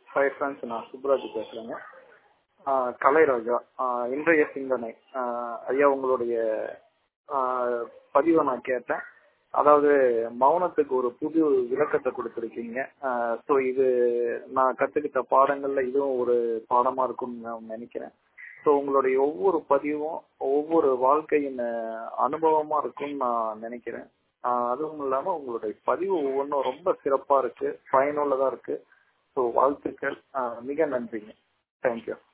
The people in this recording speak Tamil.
ஹாய் ஃப்ரெண்ட்ஸ் நான் சுப்ராஜ் பேசுகிறேங்க கலைராஜா இன்றைய சிந்தனை ஐயா உங்களுடைய பதிவை நான் கேட்டேன் அதாவது மௌனத்துக்கு ஒரு புது விளக்கத்தை கொடுத்துருக்கீங்க ஸோ இது நான் கற்றுக்கிட்ட பாடங்களில் இதுவும் ஒரு பாடமாக இருக்கும்னு நான் நினைக்கிறேன் ஸோ உங்களுடைய ஒவ்வொரு பதிவும் ஒவ்வொரு வாழ்க்கையின் அனுபவமாக இருக்கும்னு நான் நினைக்கிறேன் அதுவும் இல்லாமல் உங்களுடைய பதிவு ஒவ்வொன்றும் ரொம்ப சிறப்பாக இருக்கு பயனுள்ளதாக இருக்கு ஸோ வாழ்த்துக்கள் மிக நன்றிங்க தேங்க்யூ